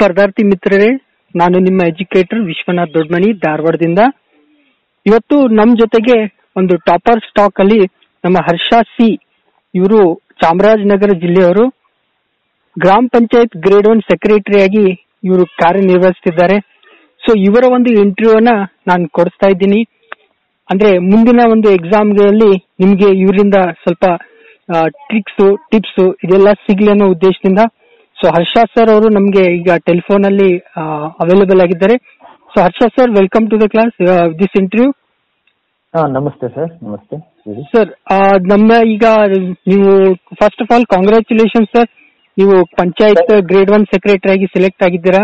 ಸ್ಪರ್ಧಾರ್ಥಿ ಮಿತ್ರರೇ ನಾನು ನಿಮ್ಮ ಎಜುಕೇಟರ್ ವಿಶ್ವನಾಥ್ ದೊಡ್ಮನಿ ಧಾರವಾಡದಿಂದ ಇವತ್ತು ನಮ್ ಜೊತೆಗೆ ಒಂದು ಟಾಪರ್ ಸ್ಟಾಕ್ ಅಲ್ಲಿ ನಮ್ಮ ಹರ್ಷ ಸಿ ಇವರು ಚಾಮರಾಜನಗರ ಜಿಲ್ಲೆಯವರು ಗ್ರಾಮ ಪಂಚಾಯತ್ ಗ್ರೇಡ್ ಒನ್ ಸೆಕ್ರೆಟರಿ ಆಗಿ ಇವರು ಕಾರ್ಯನಿರ್ವಹಿಸ್ತಿದ್ದಾರೆ ಸೊ ಇವರ ಒಂದು ಇಂಟರ್ವ್ಯೂನ ನಾನು ಕೊಡಿಸ್ತಾ ಇದ್ದೀನಿ ಅಂದ್ರೆ ಮುಂದಿನ ಒಂದು ಎಕ್ಸಾಮ್ಗಳಲ್ಲಿ ನಿಮ್ಗೆ ಇವರಿಂದ ಸ್ವಲ್ಪ ಟ್ರಿಕ್ಸ್ ಟಿಪ್ಸ್ ಇದೆಲ್ಲ ಸಿಗ್ಲಿ ಅನ್ನೋ ಉದ್ದೇಶದಿಂದ ಸೊ ಹರ್ಷ ಸರ್ ಅವರು ನಮ್ಗೆ ಈಗ ಟೆಲಿಫೋನ್ ಅಲ್ಲಿ ಅವೈಲೇಬಲ್ ಆಗಿದ್ದಾರೆ so Harsha sir welcome to the class this interview ಹಾಂ ನಮಸ್ತೆ ಸರ್ ನಮಸ್ತೆ ಹೇಳಿ ಸರ್ ನಮ್ಮ ಈಗ ನೀವು first of all congratulation sir ನೀವು ಪಂಚಾಯತ್ ಗ್ರೇಡ್ ಒನ್ ಸೆಕ್ರೆಟರಿ ಆಗಿ ಸೆಲೆಕ್ಟ್ ಆಗಿದ್ದೀರಾ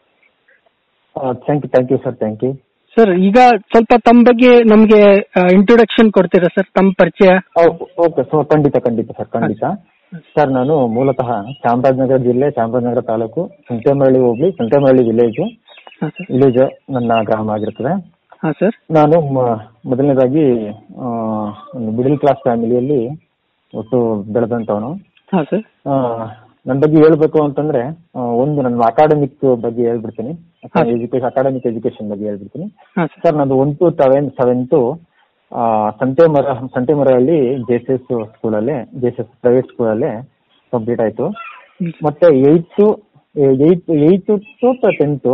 thank you thank you sir thank you sir ಈಗ ಸ್ವಲ್ಪ ತಮ್ಮ ಬಗ್ಗೆ ನಮ್ಗೆ ಇಂಟ್ರೊಡಕ್ಷನ್ ಕೊಡ್ತೀರಾ ಸರ್ ತಮ್ಮ ಪರಿಚಯ ಓಕೆ ಸೊ ಖಂಡಿತ ಖಂಡಿತ ಸರ್ ಖಂಡಿತ ಸರ್ ನಾನು ಮೂಲತಃ ಚಾಮರಾಜನಗರ ಜಿಲ್ಲೆ ಚಾಮರಾಜನಗರ ತಾಲೂಕು ಸಂತೇಮರಳ್ಳಿ ಹೋಗ್ಲಿ ಸಂತೇಮರಳ್ಳಿ ವಿಲೇಜ್ ಹಾಂ ಸರ್ ವಿಲೇಜ್ ನನ್ನ ಗ್ರಾಮ ಆಗಿರ್ತದೆ ಹಾಂ ಸರ್ ನಾನು ಮ- ಮೊದಲನೇದಾಗಿ ಆ, ಒಂದು ಮಿಡಲ್ ಕ್ಲಾಸ್ ಫ್ಯಾಮಿಲಿಯಲ್ಲಿ ಒಟ್ಟು ಬೆಳೆದಂಥವನು ಹಾಂ ಸರ್ ನನ್ನ ಬಗ್ಗೆ ಹೇಳ್ಬೇಕು ಅಂತಂದ್ರೆ ಆ, ಒಂದು ನನ್ನ ಅಕಾಡೆಮಿಕ್ ಬಗ್ಗೆ ಹೇಳ್ಬಿಡ್ತೀನಿ ಹಾ. ಎಜುಕೇಶನ್ ಅಕಾಡೆಮಿಕ್ ಎಜುಕೇಶನ್ ಬಗ್ಗೆ ಹೇಳ್ಬಿಡ್ತೀನಿ ಹಾಂ ಸರ್ ಸರ್ ನಂದು ಒನ್ ಟು ಸೆವೆನ್ ಸೆವೆಂತು ಸಂತೆಮರ ಸಂತೆಮರಲ್ಲಿ ಜೆ ಎಸ್ ಎಸ್ ಸ್ಕೂಲಲ್ಲಿ ಜೆ ಎಸ್ ಎಸ್ ಪ್ರೈವೇಟ್ ಸ್ಕೂಲಲ್ಲಿ ಕಂಪ್ಲೀಟ್ ಆಯಿತು ಮತ್ತೆ eighth eighth eighth to tenth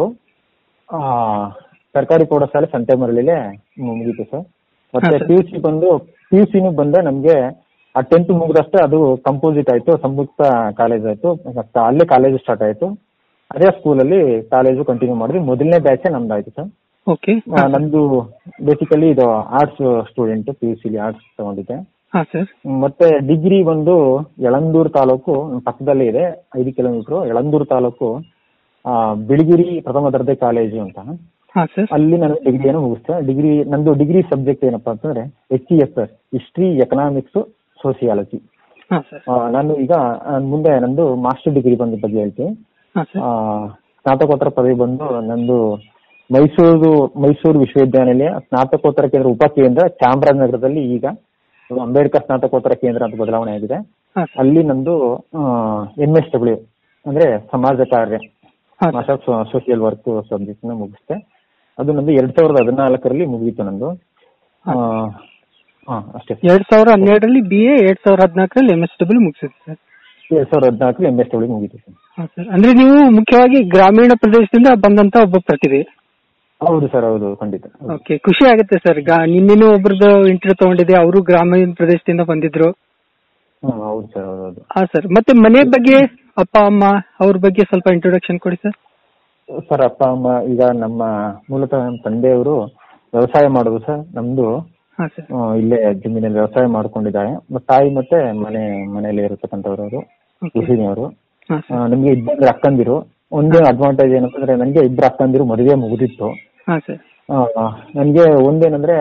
ಸರ್ಕಾರಿ ಪ್ರೌಢಶಾಲೆ ಸಂತೆಮರಳಿಲೇ ಮುಗೀತು ಸರ್ ಮತ್ತೆ ಹಾ, ಸರ್. ಪಿ ಯು ಸಿ ಬಂದು ಪಿ ಯು ಸಿನೂ ಬಂದೆ ನಮಗೆ ಆ ಟೆಂತ್ ಮುಗಿದಷ್ಟೇ ಅದು ಕಂಪೋಸಿಟ್ ಆಯಿತು ಸಂಯುಕ್ತ ಕಾಲೇಜ್ ಆಯಿತು ಅಲ್ಲೇ ಕಾಲೇಜು ಸ್ಟಾರ್ಟ್ ಆಯಿತು ಅದೇ ಸ್ಕೂಲಲ್ಲಿ ಕಾಲೇಜು ಕಂಟಿನ್ಯೂ ಮಾಡಿದ್ವಿ ಮೊದಲನೇ ಬ್ಯಾಚೇ ನಮ್ದು ಆಯಿತು ಸರ್ ಓಕೆ ಆ, ನಂದು ಬೇಸಿಕಲಿ ಇದು ಆರ್ಟ್ಸ್ ಸ್ಟೂಡೆಂಟ್ ಪಿ ಯು ಸಿಲಿ ಆರ್ಟ್ಸ್ ತಗೊಂಡಿದ್ದೆ ಹಾಂ ಸರ್ ಮತ್ತೆ ಡಿಗ್ರಿ ಬಂದು ಯಳಂದೂರು ತಾಲೂಕು ನಮ್ಮ ಪಕ್ಕದಲ್ಲೇ ಇದೆ ಐದು ಕಿಲೋಮೀಟರ್ ಯಳಂದೂರು ತಾಲೂಕು ಆ, ಬಿಳಿಗಿರಿ ಪ್ರಥಮ ದರ್ಜೆ ಕಾಲೇಜು ಅಂತ ಹಾಂ ಸರ್ ಅಲ್ಲಿ ನಾನು ಡಿಗ್ರಿಯನ್ನು ಮುಗಿಸ್ತೆ ಡಿಗ್ರಿ ನಂದು ಡಿಗ್ರಿ ಸಬ್ಜೆಕ್ಟ್ ಏನಪ್ಪಾ ಅಂತಂದ್ರೆ H E S S history economics sociology ಹಾಂ ಸರ್ ನಾನು ಈಗ ಆ, ಮುಂದೆ ನಂದು ಮಾಸ್ಟರ್ ಡಿಗ್ರಿ ಬಂದ ಬಗ್ಗೆ ಹೇಳ್ತೀನಿ ಹಾಂ ಸರ್ ಆ, ಸ್ನಾತಕೋತ್ತರ ಪದವಿ ಬಂದು ನಂದು ಮೈಸೂರು ಮೈಸೂರು ವಿಶ್ವವಿದ್ಯಾನಿಲಯ ಸ್ನಾತಕೋತ್ತರ ಕೇಂದ್ರ ಉಪಕೇಂದ್ರ ಚಾಮರಾಜನಗರದಲ್ಲಿ ಈಗ ಅದು ಅಂಬೇಡ್ಕರ್ ಸ್ನಾತಕೋತ್ತರ ಕೇಂದ್ರ ಅಂತ ಬದಲಾವಣೆ ಆಗಿದೆ ಹಾಂ ಸರ್ ಅಲ್ಲಿ ನಂದು ಎಂ ಎಸ್ ಡಬ್ಲ್ಯೂ ಅಂದ್ರೆ ಸಮಾಜ ಕಾರ್ಯ ಹಾಂ sir master of social work subject ನ ಮುಗಿಸ್ತೆ ಅದು ನಂದು ಎರಡ್ ಸಾವಿರದ ಹದಿನಾಲ್ಕರಲ್ಲಿ ಮುಗೀತು ನಂದು ಆ, ಹಾ ಅಷ್ಟೇ ಎರಡ್ ಸಾವಿರ ಹನ್ನೆರಡರಲ್ಲಿ ಬಿ ಎ ಎರಡ್ ಸಾವಿರ ಹದಿನಾಲ್ಕರಲ್ಲಿ ಎಂ ಎಸ್ ಡಬ್ಲ್ಯೂ ಮುಗಿಸಿದ್ರಿ ಸರ್ ಎರಡ್ ಸಾವಿರದ ಹದಿನಾಲ್ಕರಲ್ಲಿ ಎಂ ಎಸ್ ಡಬ್ಲ್ಯೂ ಮುಗೀತು ಸರ್ ಹಾಂ ಸರ್ ಅಂದ್ರೆ ನೀವು ಮುಖ್ಯವಾಗಿ ಗ್ರಾಮೀಣ ಪ್ರದೇಶದಿಂದ ಬಂದಂತ ಒಬ್ಬ ಪ್ರತಿಭೆ ಹೌದು ಸರ್ ಹೌದು ಖಂಡಿತ ಹೌದು. ಓಕೆ ಖುಷಿ ಆಗುತ್ತೆ ಸರ್ ನಿನ್ನೆನೂ ಒಬ್ರದ್ದು ಇಂಟರ್ವ್ಯೂ ತಗೊಂಡಿದೆ ಅವರು ಗ್ರಾಮೀಣ ಪ್ರದೇಶದಿಂದ ಬಂದಿದ್ರು ಹ್ಮ್ ಹೌದು ಸರ್ ಹೌದು ಹೌದು ಹಾ ಸರ್ ಮತ್ತೆ ಮನೆ ಬಗ್ಗೆ ಅಪ್ಪ ಅಮ್ಮ ಅವ್ರ ಬಗ್ಗೆ ಸ್ವಲ್ಪ ಇಂಟ್ರೊಡಕ್ಷನ್ ಕೊಡಿ ಸರ್ ಸರ್ ಅಪ್ಪ ಅಮ್ಮ ಈಗ ನಮ್ಮ ಮೂಲತಃ ನಮ್ಮ ತಂದೆಯವರು ವ್ಯವಸಾಯ ಮಾಡೋದು ಸರ್ ನಮ್ದು ಹಾ ಸರ್ ಆ, ಇಲ್ಲೇ ಜಮೀನಲ್ಲಿ ವ್ಯವಸಾಯ ಮಾಡ್ಕೊಂಡಿದ್ದಾರೆ ಮತ್ತೆ ತಾಯಿ ಮತ್ತೆ ಮನೆ ಮನೆಯಲ್ಲಿ ಇರತಕ್ಕಂಥವ್ರು ಅವರು ಓಕೆ ಗೃಹಿಣಿಯವರು ಹಾ ಆ, ಸರ್ ನಮ್ಗೆ ಇಬ್ಬರು ಅಕ್ಕಂದಿರು ಒಂದೇ ಅಡ್ವಾಂಟೇಜ್ ಏನಂತಂದ್ರೆ ನನಗೆ ಇಬ್ಬರು ಅಕ್ಕಂದಿರು ಮದುವೆ ಮುಗಿದಿತ್ತು ಹಾ ಸರ್ ನನಗೆ ಒಂದೇನಂದ್ರೆ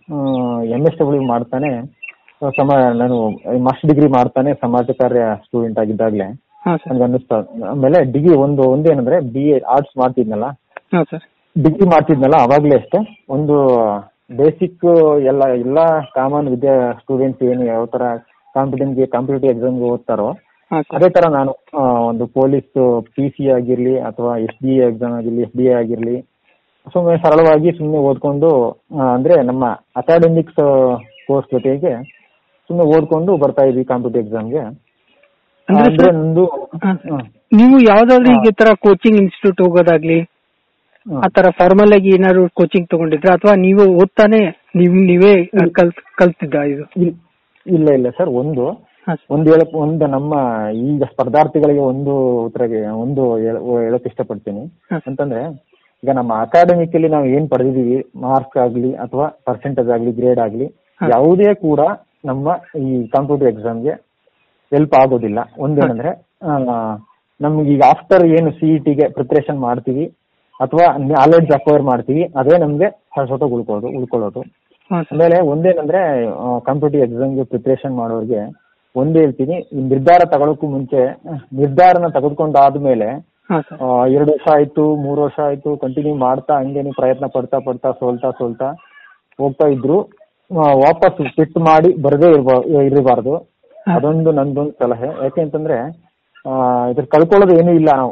ಎಂ ಎಸ್ ಡಬ್ಲ್ಯೂ ಮಾಡ್ತಾನೆ ಆ, ಸಮ ನಾನು ಮಾಸ್ಟರ್ ಡಿಗ್ರಿ ಮಾಡ್ತಾನೆ ಸಮಾಜ ಕಾರ್ಯ ಸ್ಟೂಡೆಂಟ್ ಆಗಿದ್ದಾಗಲೇ ಹಾ ಸರ್ ನನ್ಗೆ ಅನ್ನಿಸ್ತಾ ಆಮೇಲೆ ಡಿಗ್ರಿ ಒಂದು ಒಂದೇನಂದ್ರೆ ಬಿ ಎ ಆರ್ಟ್ಸ್ ಮಾಡ್ತಿದ್ನಲ್ಲ ಹಾ ಸರ್ ಡಿಗ್ರಿ ಮಾಡ್ತಿದ್ನಲ್ಲ ಅವಾಗಲೇ ಅಷ್ಟೇ ಒಂದು ಬೇಸಿಕ್ ಎಲ್ಲ ಎಲ್ಲ ಕಾಮನ್ ವಿದ್ಯಾ ಸ್ಟೂಡೆಂಟ್ಸ್ ಏನು ಯಾವ ತರ ಕಾಂಪಿಟೇಟಿವ್ ಕಾಂಪಿಟೇಟಿವ್ ಎಕ್ಸಾಮ್ಗೆ ಓದ್ತಾರೋ ಹಾ ಸರ್ ಅದೇ ತರ ನಾನು ಆ, ಒಂದು ಪೊಲೀಸ್ ಪಿ ಸಿ ಆಗಿರ್ಲಿ ಅಥವಾ ಎಸ್ ಡಿ ಎ ಎಕ್ಸಾಮ್ ಆಗಿರ್ಲಿ ಎಸ್ ಡಿ ಎ ಆಗಿರ್ಲಿ ಸುಮ್ಮನೆ ಸರಳವಾಗಿ ಸುಮ್ಮನೆ ಓದ್ಕೊಂಡು ಆ, ಅಂದ್ರೆ ನಮ್ಮ ಅಕಾಡೆಮಿಕ್ಸ್ ಕೋರ್ಸ್ ಜೊತೆಗೆ ಸುಮ್ಮನೆ ಓದ್ಕೊಂಡು ಬರ್ತಾ ಇದ್ವಿ ಕಾಂಪಿಟೇಟಿವ್ ಎಕ್ಸಾಮ್ಗೆ ಅಂದ್ರೆ ಅಂದ್ರೆ ಸರ್ ನಂದು ಹಾ, ಹ್ಮ್, ನೀವು ಯಾವ್ದಾದ್ರು ಈಗ ಹಾ. ಈ ತರ ಕೋಚಿಂಗ್ ಇನ್ಸ್ಟಿಟ್ಯೂಟ್ ಹೋಗೋದಾಗ್ಲಿ ಹ್ಮ್. ಆ ತರ ಫಾರ್ಮಲ್ ಆಗಿ ಏನಾದ್ರು ಕೋಚಿಂಗ್ ತಗೊಂಡಿದ್ರ ಅಥವಾ ನೀವು ಓದ್ತಾನೆ ನೀವು ನೀವೇ ಕಲ್ ಕಲ್ತಿದ್ದ ಇದು ಇಲ್- ಇಲ್ಲ ಇಲ್ಲ ಸರ್ ಒಂದು ಹಾ ಸರ್ ಒಂದು ಹೇಳಕ್ ಒಂದು ನಮ್ಮ ಈಗ ಸ್ಪರ್ಧಾರ್ಥಿಗಳಿಗೆ ಒಂದು ಉತ್ತರಗೆ ಒಂದು ಹೇಳ- ಹೇಳಕ್ ಇಷ್ಟಪಡ್ತೀನಿ ಹಾ. ಅಂತಂದ್ರೆ ಈಗ ನಮ್ಮ ಅಕಾಡೆಮಿಕಲಿ ನಾವು ಏನ್ ಪಡೆದಿದೀವಿ ಮಾರ್ಕ್ಸ್ ಆಗ್ಲಿ ಅಥವಾ ಪರ್ಸೆಂಟೇಜ್ ಆಗ್ಲಿ ಗ್ರೇಡ್ ಆಗ್ಲಿ ಹಾ. ಯಾವುದೇ ಕೂಡ ನಮ್ಮ ಈ ಕಾಂಪಿಟೇಟಿವ್ ಎಕ್ಸಾಮ್ಗೆ ಹೆಲ್ಪ್ ಆಗೋದಿಲ್ಲ ಒಂದೇನಂದ್ರೆ ಆ, ನಮ್ಗೆ ಈಗ ಆಫ್ಟರ್ ಏನು ಸಿ ಇ ಟಿಗೆ ಪ್ರಿಪ್ರೇಷನ್ ಮಾಡ್ತೀವಿ ಅಥವಾ ನಾಲೆಡ್ಜ್ ಅಕ್ವೈರ್ ಮಾಡ್ತೀವಿ ಅದೇ ನಮ್ಗೆ ಶಾಶ್ವತ ಉಳ್ಕೊಳ್ಳೋದು ಉಳ್ಕೊಳ್ಳೋದು ಹಾ ಸರ್ ಆಮೇಲೆ ಒಂದೇನಂದ್ರೆ ಕಾಂಪಿಟೇಟಿವ್ ಎಕ್ಸಾಮ್ಗೆ ಪ್ರಿಪರೇಷನ್ ಮಾಡೋರಿಗೆ ಒಂದೇ ಹೇಳ್ತೀನಿ ಈ ನಿರ್ಧಾರ ತಗೊಳಕ್ಕೂ ಮುಂಚೆ ಅಹ್, ನಿರ್ಧಾರನ ತೆಗೆದುಕೊಂಡಾದ್ಮೇಲೆ ಹಾ ಸರ್ ಆ, ಎರಡು ವರ್ಷ ಆಯ್ತು ಮೂರು ವರ್ಷ ಆಯ್ತು ಕಂಟಿನ್ಯೂ ಮಾಡ್ತಾ ಹಂಗೆ ನೀವು ಪ್ರಯತ್ನ ಪಡ್ತಾ ಪಡ್ತಾ ಸೋಲ್ತಾ ಸೋಲ್ತಾ ಹೋಗ್ತಾ ಇದ್ರು ಆ, ವಾಪಸ್ ಫಿಟ್ ಮಾಡಿ ಬರದೇ ಇರಬಾರ್ದು ಹಾ. ಅದೊಂದು ನಂದೊಂದು ಸಲಹೆ ಯಾಕೆ ಅಂತಂದ್ರೆ ಆ, ಇದ್ರ ಕಳ್ಕೊಳ್ಳೋದು ಏನೂ ಇಲ್ಲ ನಾವು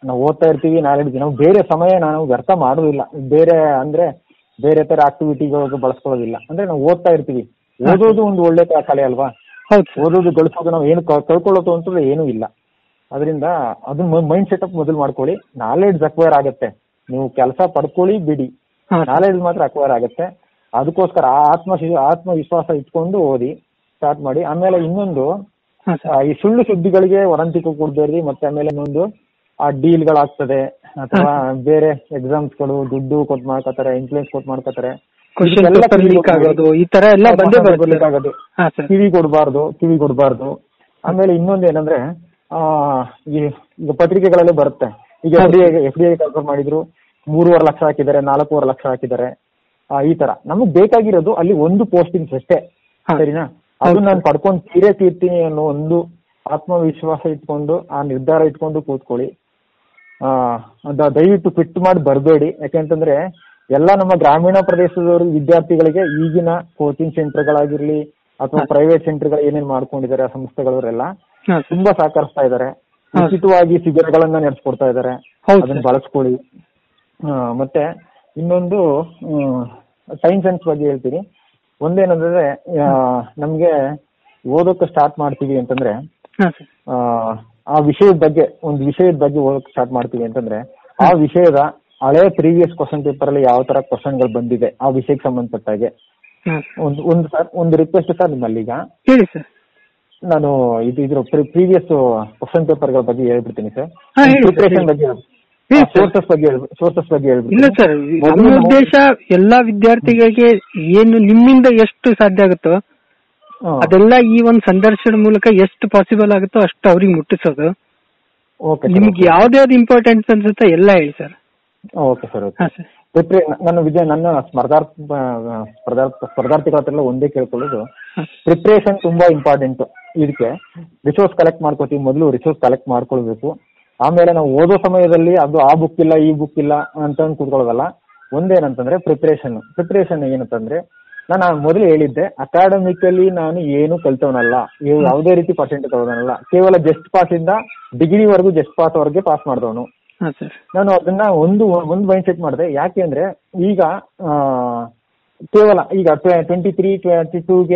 ನಾವು ಓದ್ತಾ ಇರ್ತೀವಿ ನಾಲೆಡ್ಜ್ ನಾವು ಬೇರೆ ಸಮಯ ನಾವು ವ್ಯರ್ಥ ಮಾಡೋದಿಲ್ಲ ಬೇರೆ ಅಂದ್ರೆ ಬೇರೆ ತರ ಆಕ್ಟಿವಿಟಿಗಳಿಗೆ ಬಳಸ್ಕೊಳ್ಳೋದಿಲ್ಲ ಅಂದ್ರೆ ನಾವು ಓದ್ತಾ ಇರ್ತೀವಿ ಓದೋದು ಒಂದು ಒಳ್ಳೆ ಕ- ಕಲೆ ಅಲ್ವಾ ಹೌದು ಸರ್ ಓದೋದು ಗಳಿಸೋದು ನಾವು ಏನು ಕ- ಕಳ್ಕೊಳ್ಳೋದು ಅಂತಂದ್ರೆ ಏನೂ ಇಲ್ಲ ಅದರಿಂದ ಅದನ್ನ ಮೈಂಡ್ ಸೆಟಪ್ ಮೊದಲು ಮಾಡ್ಕೊಳ್ಳಿ ನಾಲೆಡ್ಜ್ ಅಕ್ವೈರ್ ಆಗುತ್ತೆ ನೀವು ಕೆಲಸ ಪಡ್ಕೊಳ್ಳಿ ಬಿಡಿ ಹಾ ನಾಲೆಡ್ಜ್ ಮಾತ್ರ ಅಕ್ವೈರ್ ಆಗುತ್ತೆ ಅದಕ್ಕೋಸ್ಕರ ಆ ಆತ್ಮ ಆತ್ಮವಿಶ್ವಾಸ ಇಟ್ಕೊಂಡು ಓದಿ ಸ್ಟಾರ್ಟ್ ಮಾಡಿ ಆಮೇಲೆ ಇನ್ನೊಂದು ಹಾ ಸರ್ ಆ, ಈ ಸುಳ್ಳು ಸುದ್ದಿಗಳಿಗೆ ವದಂತಿಕೆ ಕೊಡ್ಬೇಡ್ರಿ ಮತ್ತೆ ಆಮೇಲೆ ಇನ್ನೊಂದು ಆ ಡೀಲ್ಗಳಾಗ್ತದೆ ಅಥವಾ ಬೇರೆ ಎಕ್ಸಾಮ್ಸ್ಗಳು ದುಡ್ಡು ಕೊಟ್ಟು ಮಾಡ್ಕೋತಾರೆ ಇನ್ಫ್ಲೂಯೆನ್ಸ್ ಕೊಟ್ಟು ಮಾಡ್ಕೋತಾರೆ ಕ್ವಶನ್ ಇದಕ್ಕೆಲ್ಲ ಪೇಪರ್ ಕಿವಿ ಲೀಕ್ ಕೊಡ್ಬೇಡಿ. ಆಗೋದು ಈ ತರ ಎಲ್ಲ ಬಂದೇ ಹಾ, ಬರುತ್ತೆ leak ಆಗೋದು. ಹಾ ಸರ್ ಕಿವಿ ಕೊಡಬಾರ್ದು ಕಿವಿ ಕೊಡಬಾರ್ದು ಆಮೇಲೆ ಇನ್ನೊಂದು ಏನಂದ್ರೆ ಆ, ಈ ಈಗ ಪತ್ರಿಕೆಗಳಲ್ಲಿ ಬರುತ್ತೆ ಈಗ F D F D I confirm ಮಾಡಿದ್ರು ಮೂರುವರೆ ಲಕ್ಷ ಹಾಕಿದ್ದಾರೆ ನಾಲ್ಕೂವರೆ ಲಕ್ಷ ಹಾಕಿದ್ದಾರೆ ಆ, ಈ ತರ ನಮಗ್ ಬೇಕಾಗಿರೋದು ಅಲ್ಲಿ ಒಂದು ಪೋಸ್ಟಿಂಗ್ಸ್ ಅಷ್ಟೇ ಹಾ. ಸರಿನಾ ಅದು ನಾನು ಪಡ್ಕೊಂಡು ತೀರೇ ತೀರ್ತೀನಿ ಅನ್ನೋ ಒಂದು ಆತ್ಮವಿಶ್ವಾಸ ಇಟ್ಕೊಂಡು ಆ ನಿರ್ಧಾರ ಇಟ್ಕೊಂಡು ಕೂತ್ಕೊಳ್ಳಿ ಆ, ಅದ ದಯವಿಟ್ಟು ಫಿಟ್ ಮಾಡಿ ಬರಬೇಡಿ ಯಾಕೆಂತಂದ್ರೆ ಎಲ್ಲ ನಮ್ಮ ಗ್ರಾಮೀಣ ಪ್ರದೇಶದವರು ವಿದ್ಯಾರ್ಥಿಗಳಿಗೆ ಈಗಿನ ಕೋಚಿಂಗ್ ಸೆಂಟರ್ಗಳಾಗಿರ್ಲಿ ಅಥವಾ ಪ್ರೈವೇಟ್ ಸೆಂಟರ್ಗಳು ಏನೇನ್ ಮಾಡ್ಕೊಂಡಿದ್ದಾರೆ ಆ ಸಂಸ್ಥೆಗಳವರೆಲ್ಲ ಹಾ ಸರ್ ತುಂಬಾ ಸಹಕರಿಸ್ತಾ ಇದ್ದಾರೆ ಹೌದು. ಉಚಿತವಾಗಿ ಶಿಬಿರಗಳನ್ನ ನಡೆಸ್ಕೊಡ್ತಾ ಇದ್ದಾರೆ ಹೌದು ಅದನ್ನ ಸರ್ ಬಳಸ್ಕೊಳ್ಳಿ ಆ, ಮತ್ತೆ ಇನ್ನೊಂದು ಸೈನ್ಸ್ ಸೆನ್ಸ್ ಬಗ್ಗೆ ಹೇಳ್ತೀನಿ ಒಂದೇನಂದ್ರೆ ಆ, ನಮ್ಗೆ ಓದೋಕೆ ಸ್ಟಾರ್ಟ್ ಮಾಡ್ತೀವಿ ಅಂತಂದ್ರೆ ಹಾ ಸರ್ ಆ, ಆ ವಿಷಯದ ಬಗ್ಗೆ ಒಂದು ವಿಷಯದ ಬಗ್ಗೆ ಓದೋಕೆ ಸ್ಟಾರ್ಟ್ ಮಾಡ್ತೀವಿ ಅಂತಂದ್ರೆ ಆ ವಿಷಯದ ಹಳೆ ಪ್ರೀವಿಯಸ್ ಕ್ವಶನ್ ಪೇಪರ್ ಅಲ್ಲಿ ಯಾವ ತರ ಕ್ವಶನ್ಗಳು ಬಂದಿದೆ ಆ ವಿಷಯಕ್ಕೆ ಸಂಬಂಧಪಟ್ಟಾಗೆ ಹಾ ಒಂದು ಒಂದು ಸರ್ ಒಂದು ರಿಕ್ವೆಸ್ಟ್ ಸರ್ ನಿಮ್ಮಲ್ಲೀಗ ಹೇಳಿ ಸರ್ ನಾನು ಇದು ಇದ್ರ ಪ್ರೀವಿಯಸ್ ಕ್ವಶನ್ ಪೇಪರ್ಗಳ ಬಗ್ಗೆ ಹೇಳ್ಬಿಡ್ತೀನಿ ಸರ್ ಹಾ, ಹೇಳಿ sir, ಪ್ರಿಪ್ರೇಷನ್ ಹೇಳಿ. ಬಗ್ಗೆ ಹೇಳಿ sir. ಸೋರ್ಸಸ್ ಬಗ್ಗೆ ಸೋರ್ಸಸ್ ಬಗ್ಗೆ ಇಲ್ಲ ಹೇಳ್ಬಿಡ್ತೀನಿ ಸರ್ ಮೊದಲು ನಮ್ಮ ನಾವು- ಉದ್ದೇಶ ಎಲ್ಲಾ ವಿದ್ಯಾರ್ಥಿಗಳಿಗೆ ಏನು ನಿಮ್ಮಿಂದ ಎಷ್ಟು ಸಾಧ್ಯ ಆಗುತ್ತೋ ಹಾ. ಅದೆಲ್ಲ ಈ ಒಂದು ಸಂದರ್ಶನ ಮೂಲಕ ಎಷ್ಟು ಪಾಸಿಬಲ್ ಆಗುತ್ತೋ ಅಷ್ಟು ಅವ್ರಿಗೆ ಮುಟ್ಟಿಸೋದು ಓಕೆ ಸರ್, ನಿಮ್ಗೆ ಓಕೆ. ಯಾವ್ದ್ಯಾವ್ದು ಇಂಪಾರ್ಟೆನ್ಸ್ ಅನ್ಸುತ್ತೆ ಎಲ್ಲ ಹೇಳಿ ಸರ್ ಓಕೆ ಸರ್ ಓಕೆ ಹಾ ಸರ್ ಪ್ರಿಪ್ರೇ ನನ್ನ ವಿದ್ಯಾ ನನ್ನ ಸ್ಪರ್ಧಾರ್ಥ ಸ್ಪರ್ಧಾರ್ಥ ಸ್ಪರ್ಧಾರ್ಥಿಗಳ ಹತ್ರ ಎಲ್ಲ ಒಂದೇ ಕೇಳ್ಕೊಳ್ಳೋದು ಹಾ. ಪ್ರಿಪ್ರೇಷನ್ ತುಂಬಾ ಇಂಪಾರ್ಟೆಂಟ್ ಇದಕ್ಕೆ ರಿಸೋರ್ಸ್ ಕಲೆಕ್ಟ್ ಮಾಡ್ಕೋತೀವಿ ಮೊದಲು ರಿಸೋರ್ಸ್ ಕಲೆಕ್ಟ್ ಮಾಡ್ಕೊಳ್ಬೇಕು ಆಮೇಲೆ ನಾವು ಓದೋ ಸಮಯದಲ್ಲಿ ಅದು ಆ ಬುಕ್ ಇಲ್ಲ ಈ ಬುಕ್ ಇಲ್ಲ ಅಂತ ಅಂದ್ ಕೂತ್ಕೊಳ್ಳೋದಲ್ಲ ಒಂದೇನಂತಂದ್ರೆ ಪ್ರಿಪ್ರೇಷನ್ ಪ್ರಿಪ್ರೇಷನ್ ಏನಂತಂದ್ರೆ ನಾನು ಮೊದಲು ಹೇಳಿದ್ದೆ ಅಕಾಡೆಮಿಕಲಿ ನಾನು ಏನು ಕಲ್ತವನಲ್ಲ ಇವ್ ಯಾವುದೇ ರೀತಿ ಪರ್ಸೆಂಟ್ ತಗೋದನಲ್ಲ ಕೇವಲ ಜಸ್ಟ್ ಪಾಸ್ ಇಂದ ಡಿಗ್ರಿವರೆಗೂ ಜಸ್ಟ್ ಪಾಸ್ ವರೆಗೆ ಪಾಸ್ ಮಾಡಿದವನು ಹಾ ಸರ್ ನಾನು ಅದನ್ನ ಒಂದು ಒಂದು ಮೈಂಡ್ ಸೆಟ್ ಮಾಡಿದೆ ಯಾಕೆ ಅಂದ್ರೆ ಈಗ ಆ, ಕೇವಲ ಈಗ ಟ್ವೆಂಟಿ ತ್ರೀ ಟ್ವೆಂಟಿ ಟೂಗೆ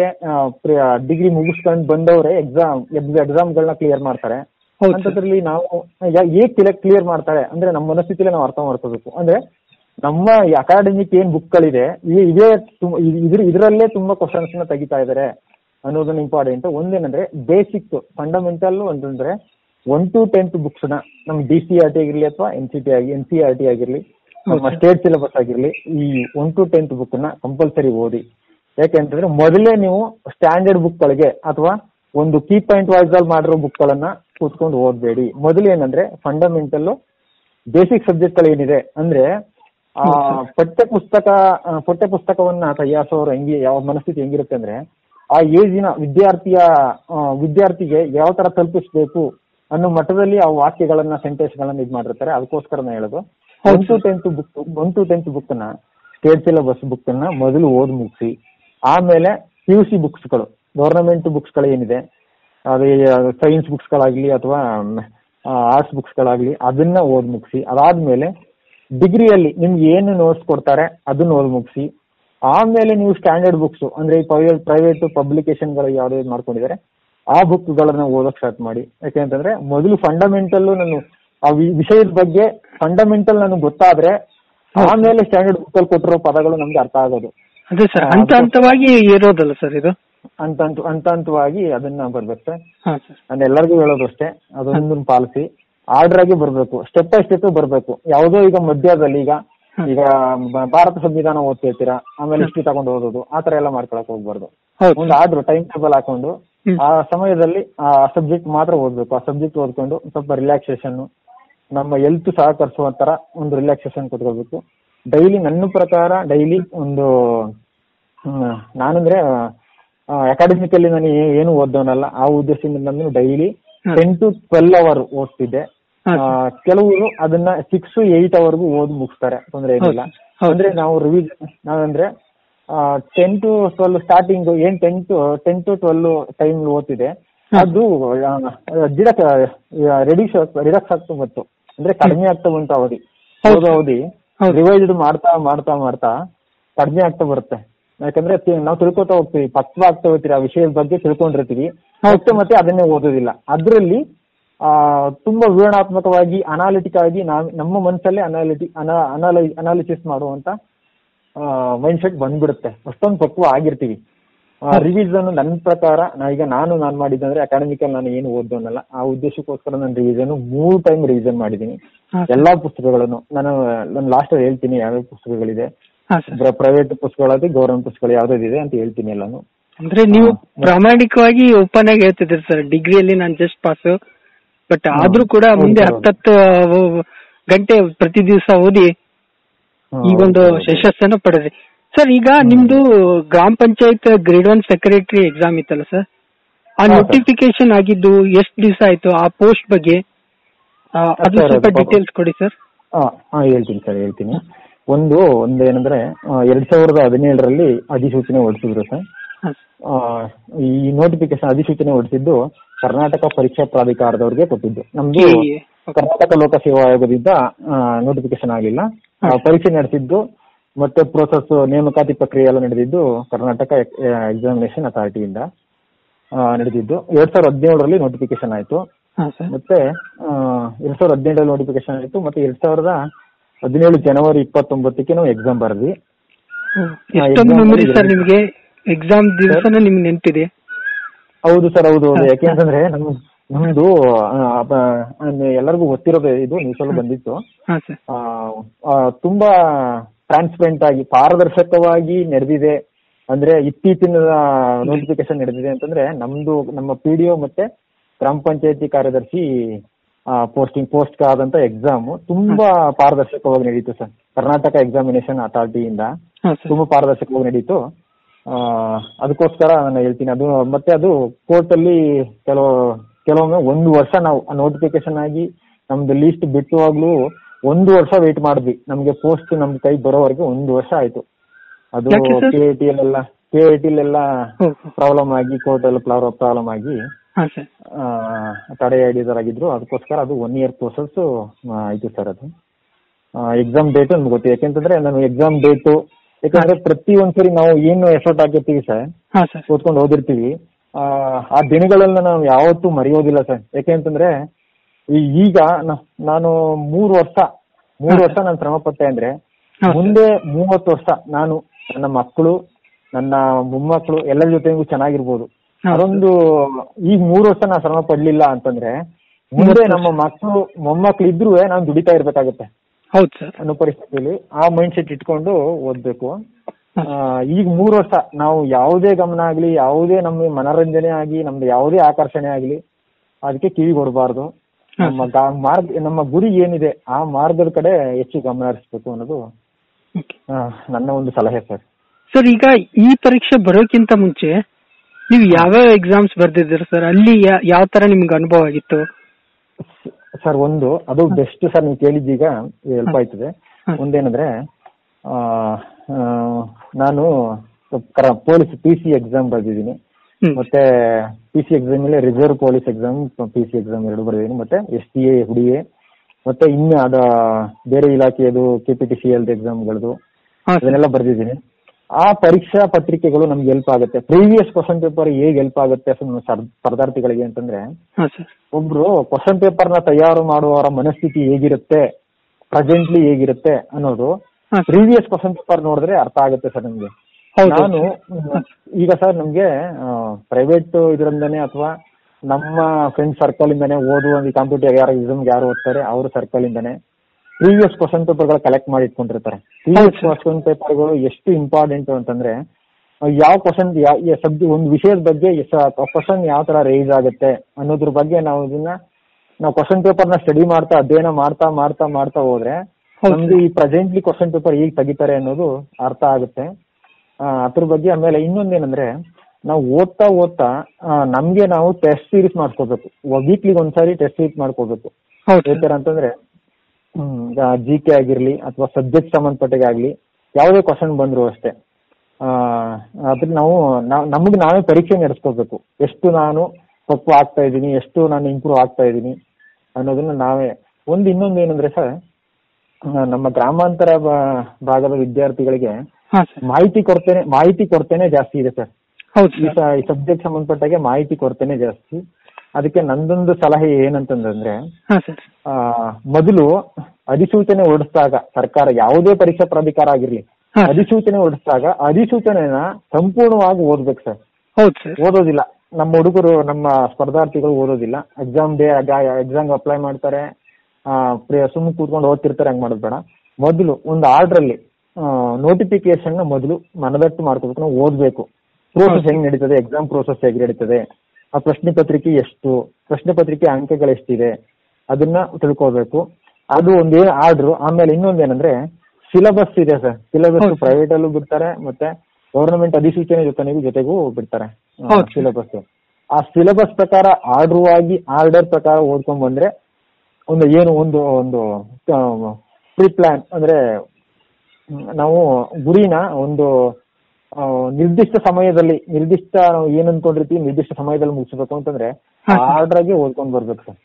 ಡಿಗ್ರಿ ಮುಗಿಸ್ಕೊಂಡು ಬಂದವರೇ ಎಕ್ಸಾಮ್ ಎಕ್ಸಾಮ್ಗಳನ್ನ ಕ್ಲಿಯರ್ ಮಾಡ್ತಾರೆ ಹೌದು ಸರ್ ಅಂತದ್ರಲ್ಲಿ ನಾವು ಹೇಗ್ ಕ್ಲಿಯರ್ ಮಾಡ್ತಾರೆ ಅಂದ್ರೆ ನಮ್ಮ ಮನಸ್ಥಿತಿಲಿ ನಾವು ಅರ್ಥ ಮಾಡ್ಕೋಬೇಕು ಅಂದ್ರೆ ನಮ್ಮ ಅಕಾಡೆಮಿಕ್ ಏನ್ ಬುಕ್ಗಳಿದೆ ಇದೇ ತುಂ- ಇದ್- ಇದ್ರ ಇದರಲ್ಲೇ ತುಂಬಾ ಕ್ವಶನ್ಸ್ ನ ತೆಗಿತಾ ಇದಾರೆ ಅನ್ನೋದನ್ನ ಇಂಪಾರ್ಟೆಂಟ್ ಒಂದೇನಂದ್ರೆ ಬೇಸಿಕ್ ಫಂಡಮೆಂಟಲ್ ಅಂತಂದ್ರೆ ಒನ್ ಟು ಟೆಂತ್ ಬುಕ್ಸ್ ನ ನಮ್ ಡಿ ಸಿ ಆರ್ ಟಿ ಆಗಿರ್ಲಿ ಅಥವಾ ಎನ್ ಸಿ ಟಿ ಆಗಿ ಎನ್ ಸಿ ಆರ್ ಟಿ ಆಗಿರ್ಲಿ ನಮ್ಮ ಹೌದು. ಸ್ಟೇಟ್ ಸಿಲೆಬಸ್ ಆಗಿರ್ಲಿ ಈ ಒನ್ ಟು ಟೆಂತ್ ಬುಕ್ ನ ಕಂಪಲ್ಸರಿ ಓದಿ ಯಾಕೆಂತಂದ್ರೆ ಮೊದಲೇ ನೀವು ಸ್ಟ್ಯಾಂಡರ್ಡ್ ಬುಕ್ ಗಳಿಗೆ ಅಥವಾ ಒಂದು ಕೀ ಪಾಯಿಂಟ್ ವೈಸ್ ಅಲ್ಲಿ ಮಾಡಿರೋ ಬುಕ್ ಗಳನ್ನ ಕೂತ್ಕೊಂಡು ಓದಬೇಡಿ ಮೊದಲು ಏನಂದ್ರೆ ಫಂಡಮೆಂಟಲ್ ಬೇಸಿಕ್ ಸಬ್ಜೆಕ್ಟ್ ಗಳು ಏನಿದೆ ಅಂದ್ರೆ ಆ ಹೌದು ಪಠ್ಯ ಪುಸ್ತಕ ಆ, ಪಠ್ಯ ಪುಸ್ತಕವನ್ನ ತಯಾರಿಸೋರು ಹೆಂಗೆ ಯಾವ ಮನಸ್ಥಿತಿ ಹೆಂಗಿರುತ್ತೆ ಅಂದ್ರೆ ಆ ಏಜಿನ ವಿದ್ಯಾರ್ಥಿಯ ಆ, ವಿದ್ಯಾರ್ಥಿಗೆ ಯಾವ ತರ ತಲುಪಿಸ್ಬೇಕು ಅನ್ನೋ ಮಟ್ಟದಲ್ಲಿ ಆ ವಾಕ್ಯಗಳನ್ನ ಸೆಂಟೆನ್ಸ್ ಗಳನ್ನ ಇದ್ ಮಾಡಿರ್ತಾರೆ ಅದಕ್ಕೋಸ್ಕರ ನಾನು ಹೇಳೋದು ಹೌದು one to tenth book one to tenth book ನ ಸ್ಟೇಟ್ ಸಿಲೆಬಸ್ ಬುಕ್ ನ ಮೊದಲು ಓದ್ ಮುಗಿಸಿ ಆಮೇಲೆ ಪಿ ಯು ಸಿ ಬುಕ್ಸ್ಗಳು ಗವರ್ನಮೆಂಟ್ ಬುಕ್ಸ್ಗಳು ಏನಿದೆ ಅದೇ ಸೈನ್ಸ್ ಬುಕ್ಸ್ಗಳಾಗ್ಲಿ ಅಥವಾ ಆರ್ಟ್ಸ್ ಬುಕ್ಸ್ಗಳಾಗ್ಲಿ ಅದನ್ನ ಓದ್ ಮುಗಿಸಿ ಅದಾದ್ಮೇಲೆ ಡಿಗ್ರಿಯಲ್ಲಿ ನಿಮ್ಗೆ ಏನು ನೋಟ್ಸ್ ಕೊಡ್ತಾರೆ ಅದನ್ನ ಓದ್ ಮುಗಿಸಿ ಆಮೇಲೆ ನೀವು ಸ್ಟ್ಯಾಂಡರ್ಡ್ ಬುಕ್ಸ್ ಅಂದ್ರೆ ಈ ಪ್ರೈವೇಟ್ ಪಬ್ಲಿಕೇಶನ್ಗಳು ಯಾವ್ದು ಮಾಡ್ಕೊಂಡಿದ್ದಾರೆ ಆ ಬುಕ್ಗಳನ್ನ ಓದೋಕ್ ಸ್ಟಾರ್ಟ್ ಮಾಡಿ ಯಾಕೆಂತಂದ್ರೆ ಮೊದಲು ಫಂಡಮೆಂಟಲ್ ನಾನು ಆ ವಿ- ವಿಷಯದ ಬಗ್ಗೆ ಫಂಡಮೆಂಟಲ್ ನನಗೆ ಗೊತ್ತಾದ್ರೆ ಆಮೇಲೆ ಸ್ಟ್ಯಾಂಡರ್ಡ್ ಬುಕ್ ಅಲ್ಲಿ ಕೊಟ್ಟಿರೋ ಪದಗಳು ನಮ್ಗೆ ಅರ್ಥ ಆಗೋದು ಅದೇ ಸರ್ ಹಾ, ಹಂತ ಅದು- ಹಂತವಾಗಿ ಇರೋದಲ್ಲ ಸರ್ ಇದು ಅಂತ ಹಂತ ಹಂತ ಹಂತವಾಗಿ ಅದನ್ನ ಬರ್ಬೇಕು ಸರ್ ಹಾ ಸರ್ ನಾನು ಎಲ್ಲರಿಗೂ ಹೇಳೋದು ಅಷ್ಟೇ ಅದೊಂದನ್ನ ಪಾಲಿಸಿ ಆರ್ಡರ್ ಆಗಿ ಬರ್ಬೇಕು ಸ್ಟೆಪ್ ಬೈ ಸ್ಟೆಪ್ ಬರ್ಬೇಕು ಯಾವುದೋ ಈಗ ಮಧ್ಯದಲ್ಲಿ ಈಗ ಹ್ಮ್. ಈಗ ಬ- ಭಾರತ ಸಂವಿಧಾನ ಓದ್ತಿರ್ತೀರಾ ಆಮೇಲೆ ಹಿಸ್ಟ್ರಿ ತಗೊಂಡು ಓದೋದು ಆ ತರ ಎಲ್ಲ ಮಾಡ್ಕೊಳಕ್ ಹೋಗ್ಬಾರ್ದು ಹೌದು ಒಂದು ಆರ್ಡರ್ ಟೈಮ್ ಟೇಬಲ್ ಹಾಕೊಂಡು ಹ್ಮ್. ಆ ಸಮಯದಲ್ಲಿ ಆ ಸಬ್ಜೆಕ್ಟ್ ಮಾತ್ರ ಓದ್ಬೇಕು ಆ ಸಬ್ಜೆಕ್ಟ್ ಓದ್ಕೊಂಡು ಸ್ವಲ್ಪ ರಿಲ್ಯಾಕ್ಸೇಷನ್ ನಮ್ಮ ಹೆಲ್ತ್ ಸಹಕರಿಸುವ ತರ ಒಂದು ರಿಲ್ಯಾಕ್ಸೇಷನ್ ಕೊಟ್ಕೋಬೇಕು ಡೈಲಿ ನನ್ನ ಪ್ರಕಾರ ಡೈಲಿ ಒಂದು ಹ್ಮ್, ನಾನಂದ್ರೆ ಅಕಾಡೆಮಿಕಲ್ಲಿ ನಾನು ಏ- ಏನು ಓದೋನಲ್ಲ ಆ ಉದ್ದೇಶದಿಂದ ನಾನು ಡೈಲಿ ಹ್ಮ್. ಟೆನ್ ಟು ಟ್ವೆಲ್ ಅವರ್ ಓದ್ತಿದ್ದೆ ಹಾ ಆ, ಕೆಲವರು ಅದನ್ನ ಸಿಕ್ಸ್ ಏಟ್ ಅವರ್ಗೂ ಓದ್ ಮುಗಿಸ್ತಾರೆ ತೊಂದ್ರೆ ಏನಿಲ್ಲ ಹೌದು. ಹೌದು. ಅಂದ್ರೆ ನಾವು ರಿವಿಷನ್ ನಾವಂದ್ರೆ ಟೆನ್ ಟು ಟ್ವೆಲ್ ಸ್ಟಾರ್ಟಿಂಗ್ ಏನ್ ten to ten to twelve time ಓದ್ತಿದೆ ಹ್ಮ್. ಅದು ಡಿಡಕ್ ರಿಡಿಕ್ಸ್ ರಿಡಕ್ಸ್ ಆಗ್ತಾ ಬಂತು ಅಂದ್ರೆ ಕಡಿಮೆ ಆಗ್ತಾ ಬಂತು ಅವಧಿ ಹೌದು. ಓದೋ ಅವಧಿ ಹೌದು ರಿವೈಸ್ಡ್ ಮಾಡ್ತಾ ಮಾಡ್ತಾ ಮಾಡ್ತಾ ಕಡಿಮೆ ಆಗ್ತಾ ಬರುತ್ತೆ ಯಾಕಂದ್ರೆ ತಿ- ನಾವು ತಿಳ್ಕೊತಾ ಹೋಗ್ತೀವಿ ಪಕ್ವ ಆಗ್ತಾ ಹೋಗ್ತೀವಿ ಆ ವಿಷಯದ ಬಗ್ಗೆ ತಿಳ್ಕೊಂಡಿರ್ತೀವಿ ಮತ್ತೆ ಮತ್ತೆ ಅದನ್ನೇ ಓದೋದಿಲ್ಲ ಅದ್ರಲ್ಲಿ ಆ ತುಂಬಾ ವಿವರಣಾತ್ಮಕವಾಗಿ ಅನಾಲಿಟಿಕ್ ಆಗಿ ನಾವ್ ನಮ್ಮ ಮನಸ್ಸಲ್ಲೇ ಅನಾಲಿಟಿ ಅನಾಲಿಸಿಸ್ ಮಾಡುವಂತ ಮೈಂಡ್ ಸೆಟ್ ಬಂದ್ಬಿಡುತ್ತೆ ಅಷ್ಟೊಂದು ಪಕ್ವ ಆಗಿರ್ತೀವಿ ರಿವಿಸನ್ ನನ್ನ ಪ್ರಕಾರ ನಾ ಈಗ ನಾನು ನಾನು ಮಾಡಿದ್ದಂದ್ರೆ ಅಕಾಡೆಮಿಕಲ್ ನಾನು ಏನು ಓದೋನಲ್ಲ ಆ ಉದ್ದೇಶಕ್ಕೋಸ್ಕರ ನಾನು ರಿವಿಸನ್ ಮೂರು ಟೈಮ್ ರಿವಿಸನ್ ಮಾಡಿದ್ದೀನಿ ಹಾ ಎಲ್ಲಾ ಪುಸ್ತಕಗಳನ್ನು ನಾನು ನಾನು ಲಾಸ್ಟ್ ಅಲ್ಲಿ ಹೇಳ್ತೀನಿ ಯಾವ್ಯಾವ ಪುಸ್ತಕಗಳಿದೆ ಹಾ ಸರ್ ಪ್ರೈವೇಟ್ ಪುಸ್ತಕಗಳಾಗಿ ಗೌರ್ಮೆಂಟ್ ಪುಸ್ತಕಗಳು ಯಾವ್ದಾವ್ದಿದೆ ಅಂತ ಹೇಳ್ತೀನಿ ಎಲ್ಲಾನು ಅಂದ್ರೆ ನೀವು ಹಾ. ಪ್ರಾಮಾಣಿಕವಾಗಿ ಓಪನ್ ಆಗಿ ಹೇಳ್ತಿದ್ರಿ ಸರ್ ಡಿಗ್ರಿಯಲ್ಲಿ ನಾನು ಜಸ್ಟ್ ಪಾಸ್ ಬಟ್ ಹಾ. ಆದ್ರೂ ಕೂಡ ಹೌದು, ಮುಂದೆ ಹೌದು. ಹತ್ತತ್ತು ಅಹ್, ಗಂಟೆ ಪ್ರತಿ ದಿವಸ ಓದಿ ಹಾ, ಈ ಒಂದು ಹೌದು, ಹೌದು. ಯಶಸ್ಸನ್ನು ಪಡೆದ್ರಿ ಸರ್ ಈಗ ನಿಮ್ದು ಗ್ರಾಮ panchayat grade one secretary exam ಇತ್ತಲ್ಲ ಸರ್ ಆ ಹಾ, ಸರ್. ನೋಟಿಫಿಕೇಶನ್ ಆಗಿದ್ದು ಎಷ್ಟು ದಿವಸ ಆಯ್ತು ಆ ಪೋಸ್ಟ್ ಬಗ್ಗೆ ಆ, ಅದು ಸರ್, ಸ್ವಲ್ಪ ಅದು ಪಾಪ- ಡೀಟೇಲ್ಸ್ ಕೊಡಿ ಸರ್ ಹಾ ಹಾ ಹೇಳ್ತೀನಿ ಸರ್ ಹೇಳ್ತೀನಿ ಒಂದು ಒಂದು ಏನಂದ್ರೆ ಆ, ಎರಡ್ ಸಾವಿರದ ಹದಿನೇಳರಲ್ಲಿ ಅಧಿಸೂಚನೆ ಹೊರಡಿಸಿದ್ರು ಸರ್ ಹಾ ಆ, ಈ ನೋಟಿಫಿಕೇಶನ್ ಅಧಿಸೂಚನೆ ಹೊರಡಿಸಿದ್ದು ಕರ್ನಾಟಕ ಪರೀಕ್ಷಾ ಪ್ರಾಧಿಕಾರದವ್ರಿಗೆ ಕೊಟ್ಟಿದ್ದು ನಮ್ದು KEA. ಕರ್ನಾಟಕ ಲೋಕಸೇವಾ ಆಯೋಗದಿಂದ ನೋಟಿಫಿಕೇಶನ್ ಆಗಿಲ್ಲ ಆ, ಪರೀಕ್ಷೆ ನಡೆಸಿದ್ದು ಮತ್ತೆ ಪ್ರೋಸೆಸ್ ನೇಮಕಾತಿ ಪ್ರಕ್ರಿಯೆ ಎಲ್ಲ ನಡೆದಿದ್ದು ಕರ್ನಾಟಕ ಎಕ್ಸಾಮಿನೇಷನ್ ಅಥಾರಿಟಿಯಿಂದ ನಡೆದಿದ್ದು ಎರಡ್ ಸಾವಿರದ ಹದಿನೇಳರಲ್ಲಿ ನೋಟಿಫಿಕೇಶನ್ ಆಯ್ತು ಹಾ ಸರ್ ಮತ್ತೆ ಆ, ಎರಡ್ ಸಾವಿರದ ಹದಿನೇಳರಲ್ಲಿ ನೋಟಿಫಿಕೇಶನ್ ಆಯ್ತು ಮತ್ತೆ ಎರಡ್ ಸಾವಿರದ ಹದಿನೇಳು ಜನವರಿ ಇಪ್ಪತ್ತೊಂಬತ್ತಕ್ಕೆ ನಾವು ಎಕ್ಸಾಮ್ ಬರೆದ್ವಿ ಎಷ್ಟೊಂದು exam ಮೆಮೊರಿ ಅಲ್ಲಿ ಸರ್ ನಿಮ್ಗೆ ಎಕ್ಸಾಮ್ ದಿವಸನ ನಿಮ್ಗೆ ನೆನ್ಪಿದೆ ಹೌದು ಸರ್ ಹೌದು ಹೌದು ಹಾ, ಯಾಕೆಂತಂದ್ರೆ ನಮ್ ನಮ್ದು ಆ, ಬ- ಅಂದ್ರೆ ಎಲ್ಲರಿಗೂ ಗೊತ್ತಿರೋದು ಇದು ನ್ಯೂಸ್ ಅಲ್ಲಿ ಬಂದಿತ್ತು ಹಾ ಸರ್ ಆ, ಆ, ತುಂಬಾ ಟ್ರಾನ್ಸ್ಪರೆಂಟ್ ಆಗಿ ಪಾರದರ್ಶಕವಾಗಿ ನಡೆದಿದೆ ಅಂದ್ರೆ ಇತ್ತೀಚಿನ ನೋಟಿಫಿಕೇಶನ್ ನಡೆದಿದೆ ಅಂತಂದ್ರೆ ನಮ್ದು ನಮ್ಮ ಪಿ ಡಿ ಮತ್ತೆ ಗ್ರಾಮ ಪಂಚಾಯತಿ ಕಾರ್ಯದರ್ಶಿ ಪೋಸ್ಟಿಂಗ್ ಪೋಸ್ಟ್ ಆದಂತ ಎಕ್ಸಾಮ್ ತುಂಬಾ ಪಾರದರ್ಶಕವಾಗಿ ನಡೀತು ಸರ್ ಕರ್ನಾಟಕ ಎಕ್ಸಾಮಿನೇಷನ್ ಅಥಾರಿಟಿಯಿಂದ ಹಾ ಸರ್ ತುಂಬಾ ಪಾರದರ್ಶಕವಾಗಿ ನಡೀತು ಆ, ಅದಕ್ಕೋಸ್ಕರ ನಾನು ಹೇಳ್ತೀನಿ ಅದು ಮತ್ತೆ ಅದು ಕೋರ್ಟ್ ಅಲ್ಲಿ ಕೆಲವು ಕೆಲವೊಮ್ಮೆ ಒಂದು ವರ್ಷ ನಾವು ನೋಟಿಫಿಕೇಶನ್ ಆಗಿ ನಮ್ದು ಲೀಸ್ಟ್ ಬಿಟ್ಟುವಾಗ್ಲೂ ಒಂದು ವರ್ಷ ವೇಟ್ ಮಾಡಿದ್ವಿ ನಮ್ಗೆ ಪೋಸ್ಟ್ ನಮ್ ಕೈ ಬರೋವರೆಗೆ ಒಂದು ವರ್ಷ ಆಯ್ತು ಅದು ಯಾಕೆ sir? ಕೆ ಐ ಟಿ ಎಲ್ಲ ಕೆ ಐ ಟಿ ಎಲ್ಲ ಹೋ, ಹೋ. ಪ್ರಾಬ್ಲಮ್ ಆಗಿ ಕೋರ್ಟ್ ಅಲ್ಲಿ ಪ್ರಾಬ್ಲಮ್ ಆಗಿ ಹಾ ಸರ್ ಆ, ತಡೆ ಹಿಡಿದರಾಗಿದ್ರು ಅದಕ್ಕೋಸ್ಕರ ಅದು ಒನ್ ಇಯರ್ ಪ್ರೋಸೆಸ್ ಆಯ್ತು ಸರ್ ಅದು ಎಕ್ಸಾಮ್ ಡೇಟ್ ನಮ್ಗೆ ಗೊತ್ತು ಯಾಕೆಂತಂದ್ರೆ ನಾನು ಎಕ್ಸಾಮ್ ಡೇಟು ಯಾಕಂದ್ರೆ ಪ್ರತಿ ಒಂದ್ಸರಿ ನಾವು ಏನು ಎಫರ್ಟ್ ಹಾಕಿರ್ತೀವಿ ಸರ್ ಹಾ ಸರ್ ಓದ್ಕೊಂಡು ಓದಿರ್ತೀವಿ ಆ, ಆ ದಿನಗಳನ್ನ ನಾವು ಯಾವತ್ತೂ ಮರೆಯೋದಿಲ್ಲ ಸರ್ ಯಾಕೆಂತಂದ್ರೆ ಈ- ಈಗ ನ- ನಾನು ಮೂರು ವರ್ಷ ಮೂರು ಹಾ, ವರ್ಷ ನಾನು ಶ್ರಮ ಪಟ್ಟೆ ಅಂದ್ರೆ ಹಾ, ಸರ್. ಮುಂದೆ ಮೂವತ್ತು ವರ್ಷ ನಾನು ನನ್ನ ಮಕ್ಕಳು ನನ್ನ ಮೊಮ್ಮಕ್ಕಳು ಎಲ್ಲರ ಜೊತೆಗೂ ಚೆನ್ನಾಗಿರ್ಬೋದು ಹಾ, ಅದೊಂದು ಈಗ ಮೂರು ವರ್ಷ ನಾ ಶ್ರಮ ಪಡ್ಲಿಲ್ಲ ಅಂತಂದ್ರೆ ಮುಂದೆ ಮೂವತ್ತು ನಮ್ಮ ಮಕ್ಕಳು ಮೊಮ್ಮಕ್ಕಳು ಇದ್ರೂ ನಾನು ದುಡಿತಾ ಇರ್ಬೇಕಾಗತ್ತೆ ಹೌದು ಸರ್ ಅನ್ನೋ ಪರಿಸ್ಥಿತಿಯಲ್ಲಿ ಆ ಮೈಂಡ್ ಸೆಟ್ ಇಟ್ಕೊಂಡು ಓದ್ಬೇಕು ಹಾ. ಆ, ಈಗ ಮೂರು ವರ್ಷ ನಾವು ಯಾವುದೇ ಗಮನ ಆಗ್ಲಿ ಯಾವುದೇ ನಮ್ಮ ಮನರಂಜನೆ ಆಗಿ ನಮ್ದು ಯಾವುದೇ ಆಕರ್ಷಣೆ ಆಗ್ಲಿ ಅದಕ್ಕೆ ಕಿವಿ ಕೊಡಬಾರ್ದು ಹಾ, ನಮ್ಮ ಗಾ- ಮಾರ್ಗ ನಮ್ಮ ಗುರಿ ಏನಿದೆ ಆ ಮಾರ್ಗದ ಕಡೆ ಹೆಚ್ಚು ಗಮನ ಹರಿಸ್ಬೇಕು ಅನ್ನೋದು Okay. ಆ, ನನ್ನ ಒಂದು ಸಲಹೆ ಸರ್ ಸರ್ ಈಗ ಈ ಪರೀಕ್ಷೆ ಬರೋಕ್ಕಿಂತ ಮುಂಚೆ ನೀವು ಯಾವ್ಯಾವ ಎಕ್ಸಾಮ್ಸ್ ಬರ್ದಿದ್ದೀರ ಸರ್ ಅಲ್ಲಿ ಯಾ- ಯಾವ ತರ ನಿಮ್ಗೆ ಅನುಭವ ಆಗಿತ್ತು ಸರ್ ಒಂದು ಅದು ಬೆಸ್ಟ್ ಸರ್ ನೀವು ಕೇಳಿದ್ದೀಗ ಹೆಲ್ಪ್ ಹಾ. ಆಯ್ತದೆ ಹಾ. ಒಂದೇನಂದ್ರೆ ಆ, ಆ, ನಾನು ಪೊಲೀಸ್ ಪಿ ಸಿ ಎಕ್ಸಾಮ್ ಬರ್ದಿದ್ದೀನಿ ಹ್ಮ್ ಮತ್ತೆ ಪಿ ಸಿ ಎಕ್ಸಾಮ್ ಮೇಲೆ reserve police exam P C exam ಎರಡು ಬರೆದಿದ್ದೀನಿ ಮತ್ತೆ S D A F D A ಮತ್ತೆ ಇನ್ನು ಅದ ಬೇರೆ ಇಲಾಖೆಯದು K P T C L ಎಕ್ಸಾಮ್ಗಳದು ಹಾ ಸರ್ ಅದನ್ನೆಲ್ಲ ಬರ್ದಿದ್ದೀನಿ ಆ ಪರೀಕ್ಷಾ ಪತ್ರಿಕೆಗಳು ನಮ್ಗೆ ಹೆಲ್ಪ್ ಆಗುತ್ತೆ ಪ್ರೀವಿಯಸ್ ಕ್ವಶನ್ ಪೇಪರ್ ಹೇಗೆ ಹೆಲ್ಪ್ ಆಗುತ್ತೆ ಸುಮ್ನೆ ಸ್ಪರ್- ಸ್ಪರ್ಧಾರ್ಥಿಗಳಿಗೆ ಅಂತಂದ್ರೆ ಹಾ ಸರ್ ಒಬ್ರು ಕ್ವಶನ್ ಪೇಪರ್ ನ ತಯಾರು ಮಾಡುವವರ ಮನಸ್ಥಿತಿ ಹೇಗಿರುತ್ತೆ ಪ್ರೆಸೆಂಟ್ಲಿ ಹೇಗಿರುತ್ತೆ ಅನ್ನೋದು ಹಾ ಸರ್ ಪ್ರೀವಿಯಸ್ ಕ್ವಶನ್ ಪೇಪರ್ ನೋಡಿದ್ರೆ ಅರ್ಥ ಆಗುತ್ತೆ ಸರ್ ನಮ್ಗೆ ಹೌದು ನಾನು ಈಗ ಸರ್ ನಮ್ಗೆ ಪ್ರೈವೇಟ್ ಇದರಿಂದಾನೆ ಅಥವಾ ನಮ್ಮ ಫ್ರೆಂಡ್ ಸರ್ಕಲ್ ಇಂದಾನೆ ಓದುವ ಒಂದು ಕಾಂಪಿಟೇಟಿವ್ ಯಾರು ಎಕ್ಸಾಮ್ಗೆ ಯಾರು ಓದ್ತಾರೆ ಅವ್ರ ಸರ್ಕಲ್ ಇಂದಾನೆ ಪ್ರೀವಿಯಸ್ ಕ್ವಶನ್ ಪೇಪರ್ಗಳು ಕಲೆಕ್ಟ್ ಮಾಡಿ ಇಟ್ಕೊಂಡಿರ್ತಾರೆ ಪ್ರೀವಿಯಸ್ ಹೌದು sir. ಕ್ವಶನ್ ಪೇಪರ್ಗಳು ಎಷ್ಟು ಇಂಪಾರ್ಟೆಂಟ್ ಅಂತಂದ್ರೆ ಆ, ಯಾವ ಕ್ವಶನ್ ಸಬ್ಜಿ ಒಂದು ವಿಷಯದ ಬಗ್ಗೆ ಕ್ವಶನ್ ಯಾವ ತರ ರೇಸ್ ಆಗುತ್ತೆ ಅನ್ನೋದ್ರ ಬಗ್ಗೆ ನಾವು ಇದನ್ನ ನಾವು ಕ್ವಶನ್ ಪೇಪರ್ ನ ಸ್ಟಡಿ ಮಾಡ್ತಾ ಅಧ್ಯಯನ ಮಾಡ್ತಾ ಮಾಡ್ತಾ ಮಾಡ್ತಾ ಹೋದ್ರೆ ಹೌದು ನಮ್ಗೆ ಈ ಪ್ರೆಸೆಂಟ್ಲಿ ಕ್ವಶನ್ ಪೇಪರ್ ಹೇಗೆ ತೆಗಿತಾರೆ ಅನ್ನೋದು ಅರ್ಥ ಆಗುತ್ತೆ ಆ, ಅದ್ರ ಬಗ್ಗೆ ಆಮೇಲೆ ಇನ್ನೊಂದೇನಂದ್ರೆ ನಾವು ಓದ್ತಾ ಓದ್ತಾ ಆ, ನಮ್ಗೆ ನಾವು ಟೆಸ್ಟ್ ಸೀರೀಸ್ ಮಾಡ್ಕೋಬೇಕು ವೀಕ್ಲಿಗೆ ಒಂದ್ಸಾರಿ ಟೆಸ್ಟ್ ಸೀರೀಸ್ ಮಾಡ್ಕೋಬೇಕು ಹೌದು ಯಾವ ತರ ಅಂತಂದ್ರೆ ಜಿ ಕೆ ಆಗಿರ್ಲಿ ಅಥವಾ ಸಬ್ಜೆಕ್ಟ್ ಸಂಬಂಧಪಟ್ಟಾಗೆ ಆಗ್ಲಿ ಯಾವುದೇ ಕ್ವಶನ್ ಬಂದ್ರು ಅಷ್ಟೇ ಆ, ಅದ್ರ ನಾವು ನಾವ್- ನಮ್ಗೆ ನಾವೇ ಪರೀಕ್ಷೆ ನಡೆಸ್ಕೋಬೇಕು ಎಷ್ಟು ನಾನು ತಪ್ಪು ಆಗ್ತಾ ಇದ್ದೀನಿ ಎಷ್ಟು ನಾನು ಇಂಪ್ರೂವ್ ಆಗ್ತಾ ಇದ್ದೀನಿ ಅನ್ನೋದನ್ನ ನಾವೇ ಒಂದು ಇನ್ನೊಂದು ಏನಂದ್ರೆ ಸರ್ ನಮ್ಮ ಗ್ರಾಮಾಂತರ ಬಾ- ಭಾಗದ ವಿದ್ಯಾರ್ಥಿಗಳಿಗೆ ಹಾ ಸರ್ ಮಾಹಿತಿ ಕೊರತೆನೆ ಮಾಹಿತಿ ಕೊರತೆನೆ ಜಾಸ್ತಿ ಇದೆ ಸರ್ ಹೌದು ಈ ಸರ್ ಸ- ಈ ಸಬ್ಜೆಕ್ಟ್ ಸಂಬಂಧಪಟ್ಟಾಗೆ ಮಾಹಿತಿ ಕೊರತೆನೆ ಜಾಸ್ತಿ ಅದಕ್ಕೆ ನಂದೊಂದು ಸಲಹೆ ಏನಂತಂದ್ರೆ ಹಾ ಸರ್ ಆ, ಮೊದಲು ಅಧಿಸೂಚನೆ ಹೊರಡಿಸಿದಾಗ ಸರ್ಕಾರ ಯಾವುದೇ ಪರೀಕ್ಷಾ ಪ್ರಾಧಿಕಾರ ಆಗಿರ್ಲಿ ಹಾ ಅಧಿಸೂಚನೆ ಹೊರಡಿಸಿದಾಗ ಅಧಿಸೂಚನೆನ ಸಂಪೂರ್ಣವಾಗಿ ಓದ್ಬೇಕು ಸರ್ ಹೌದು ಸರ್ ಓದೋದಿಲ್ಲ ನಮ್ಮ ಹುಡುಗರು ನಮ್ಮ ಸ್ಪರ್ಧಾರ್ಥಿಗಳು ಓದೋದಿಲ್ಲ ಎಕ್ಸಾಮ್ ಡೇ ಎಕ್ಸಾಮ್ ಅಪ್ಲೈ ಮಾಡ್ತಾರೆ ಸುಮ್ಮನೆ ಕೂತ್ಕೊಂಡು ಓದ್ತಿರ್ತಾರೆ ಹಂಗ್ ಮಾಡೋದು ಬೇಡ ಮೊದಲು ಒಂದು ಆರ್ಡರ್ ಅಲ್ಲಿ ನೋಟಿಫಿಕೇಶನ್ ನ ಮೊದಲು ಮನದಟ್ಟು ಮಾಡ್ಕೋಬೇಕು ನಾವು ಓದ್ಬೇಕು ಪ್ರೋಸೆಸ್ ಹೆಂಗ್ ನಡೀತದೆ ಎಕ್ಸಾಮ್ ಪ್ರೋಸೆಸ್ ಹೇಗೆ ನಡೀತದೆ ಆ ಪ್ರಶ್ನೆ ಪತ್ರಿಕೆ ಎಷ್ಟು ಪ್ರಶ್ನೆ ಪತ್ರಿಕೆ ಅಂಕಗಳು ಎಷ್ಟಿದೆ ಅದನ್ನ ತಿಳ್ಕೋಬೇಕು ಅದು ಒಂದೇನು ಆರ್ಡರ್ ಆಮೇಲೆ ಇನ್ನೊಂದೇನಂದ್ರೆ ಸಿಲೆಬಸ್ ಇದೆ ಸರ್ ಸಿಲೆಬಸ್ ಹೌದು. ಪ್ರೈವೇಟ್ ಅಲ್ಲೂ ಬಿಡ್ತಾರೆ ಮತ್ತೆ ಗವರ್ನಮೆಂಟ್ ಅಧಿಸೂಚನೆ ಜೊತೆಗೂ ಜೊತೆಗೂ ಬಿಡ್ತಾರೆ ಹೌದು. ಸಿಲೆಬಸ್ ಆ ಸಿಲೆಬಸ್ ಪ್ರಕಾರ ಆರ್ಡರ್ ಆಗಿ ಆರ್ಡರ್ ಪ್ರಕಾರ ಓದ್ಕೊಂಡ್ ಬಂದ್ರೆ ಒಂದು ಏನು ಒಂದು ಒಂದು ಪ್ರೀ ಪ್ಲಾನ್ ಅಂದ್ರೆ ಹ್ಮ್, ನಾವು ಗುರಿನ ಒಂದು ಆ, ನಿರ್ದಿಷ್ಟ ಸಮಯದಲ್ಲಿ ನಿರ್ದಿಷ್ಟ ನಾವು ಏನ್ ಅನ್ಕೊಂಡಿರ್ತೀವಿ ನಿರ್ದಿಷ್ಟ ಸಮಯದಲ್ಲಿ ಮುಗಿಸ್ಬೇಕು ಅಂತಂದ್ರೆ ಹಾ, ಸರ್. ಆರ್ಡರ್ ಆಗಿ ಓದ್ಕೊಂಡ್ ಬರ್ಬೇಕು ಸರ್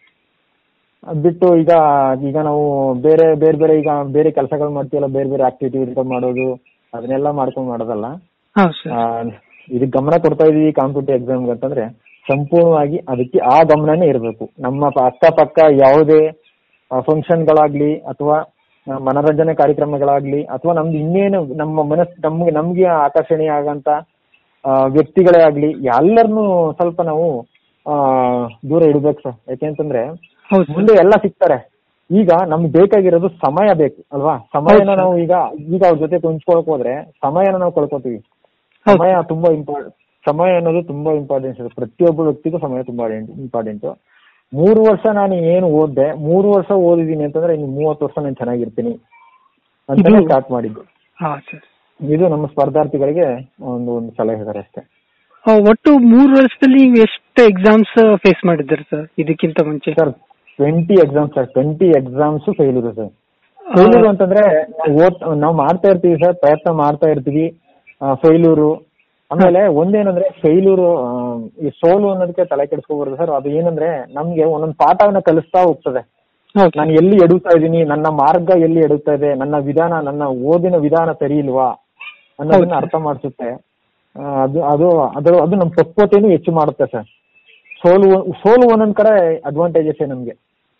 ಅದ್ ಬಿಟ್ಟು ಈಗ ಈಗ ನಾವು ಬೇರೆ ಬೇರೆ ಬೇರೆ ಈಗ ಬೇರೆ ಕೆಲಸಗಳು ಮಾಡ್ತೀವಲ್ಲ ಬೇರೆ ಬೇರೆ ಆಕ್ಟಿವಿಟಿ ಮಾಡೋದು ಅದನ್ನೆಲ್ಲ ಮಾಡ್ಕೊಂಡ್ ಮಾಡೋದಲ್ಲ ಹೌದು ಸರ್ ಆ, ಇದಕ್ ಗಮನ ಕೊಡ್ತಾ ಇದೀವಿ ಕಾಂಪಿಟೇಟಿವ್ ಎಕ್ಸಾಮ್ ಅಂತಂದ್ರೆ ಸಂಪೂರ್ಣವಾಗಿ ಅದಕ್ಕೆ ಆ ಗಮನನೇ ಇರಬೇಕು ನಮ್ಮ ಪ- ಅಕ್ಕಪಕ್ಕ ಯಾವುದೇ ಫಂಕ್ಷನ್ಗಳಾಗ್ಲಿ ಅಥವಾ ಆ, ಮನರಂಜನೆ ಕಾರ್ಯಕ್ರಮಗಳಾಗ್ಲಿ ಅಥವಾ ನಮ್ದು ಇನ್ನೇನು ನಮ್ಮ ಮನಸ್ ನಮ್ಗೆ ನಮ್ಗೆ ಆಕರ್ಷಣೀಯ ಆಗಂತ ಆ, ವ್ಯಕ್ತಿಗಳೇ ಆಗ್ಲಿ ಎಲ್ಲರನ್ನೂ ಸ್ವಲ್ಪ ನಾವು ಆ, ದೂರ ಇಡ್ಬೇಕು ಸರ್ ಯಾಕೆಂತಂದ್ರೆ ಹೌದು ಸರ್ ಮುಂದೆ ಎಲ್ಲ ಸಿಗ್ತಾರೆ ಈಗ ನಮ್ಗೆ ಬೇಕಾಗಿರೋದು ಸಮಯ ಬೇಕು ಅಲ್ವಾ ಸಮಯನ ಹೌದು. ನಾವು ಈಗ ಈಗ ಅವ್ರ ಜೊತೆ ಕುಂಚ್ಕೊಳಕ್ ಹೋದ್ರೆ ಸಮಯನ ನಾವು ಕಳ್ಕೊತೀವಿ ಹೌದು. ಸಮಯ ತುಂಬಾ ಇಂಪಾರ್ಟೆಂಟ್ ಸಮಯ ಅನ್ನೋದು ತುಂಬಾ ಇಂಪಾರ್ಟೆನ್ಸ್ ಇದೆ ಪ್ರತಿಯೊಬ್ಬ ವ್ಯಕ್ತಿಗೂ ಸಮಯ ತುಂಬಾ ಇಂಪಾರ್ಟೆಂಟ್ ಮೂರು ವರ್ಷ ನಾನು ಏನು ಓದ್ದೆ ಮೂರು ವರ್ಷ ಓದಿದೀನಿ ಅಂತಂದ್ರೆ ಇನ್ನು ಮೂವತ್ತು ವರ್ಷ ನಾನು ಚೆನ್ನಾಗಿರ್ತೀನಿ ಅಂತಾನೆ ಇದು- ಸ್ಟಾರ್ಟ್ ಮಾಡಿದ್ದು ಹಾ ಸರ್ ಇದು ನಮ್ಮ ಸ್ಪರ್ಧಾರ್ಥಿಗಳಿಗೆ ಒಂದು ಒಂದು ಸಲಹೆ ಇದಾರೆ ಅಷ್ಟೇ ಆ, ಒಟ್ಟು ಮೂರು ವರ್ಷದಲ್ಲಿ ನೀವು ಎಷ್ಟು ಎಕ್ಸಾಮ್ಸ್ ಫೇಸ್ ಮಾಡಿದ್ದೀರಿ ಸರ್ ಇದಕ್ಕಿಂತ ಮುಂಚೆ sir twenty exams sir twenty exams fail ಇದೆ ಸರ್ ಫೇಲ್ಯೂರ್ ಅಂತಂದ್ರೆ ನಾವು ಓದ್ ನಾವು ಮಾಡ್ತಾ ಇರ್ತೀವಿ ಸರ್ ಪ್ರಯತ್ನ ಮಾಡ್ತಾ ಇರ್ತೀವಿ ಫೇಲ್ಯೂರು ಆಮೇಲೆ ಒಂದೇನಂದ್ರೆ ಫೇಲ್ಯೂರು ಈ ಸೋಲು ಅನ್ನೋದಕ್ಕೆ ತಲೆ ಕೆಡಿಸ್ಕೋಬಾರ್ದು ಸರ್ ಅದು ಏನಂದ್ರೆ ನಮ್ಗೆ ಒಂದೊಂದು ಪಾಠವನ್ನ ಕಲಿಸ್ತಾ ಹೋಗ್ತದೆ ಹೌದು ನಾನು ಎಲ್ಲಿ ಎಡುತ್ತಾ ಇದ್ದೀನಿ ನನ್ನ ಮಾರ್ಗ ಎಲ್ಲಿ ಎಡುತ್ತಾ ಇದೆ ನನ್ನ ವಿಧಾನ ನನ್ನ ಓದಿನ ವಿಧಾನ ಸರಿ ಇಲ್ವಾ ಅನ್ನೋದನ್ನ ಹೌದು. ಅರ್ಥ ಮಾಡಿಸುತ್ತೆ ಆ, ಅದು ಅದು ಅದು ಅದು ನಮ್ಮ ಪಕ್ವತೆನೂ ಹೆಚ್ಚು ಮಾಡುತ್ತೆ ಸರ್ ಸೋಲು ಸೋಲು ಒಂದೊಂದ್ ಕಡೆ ಅಡ್ವಾಂಟೇಜಸ್ ನಮ್ಗೆ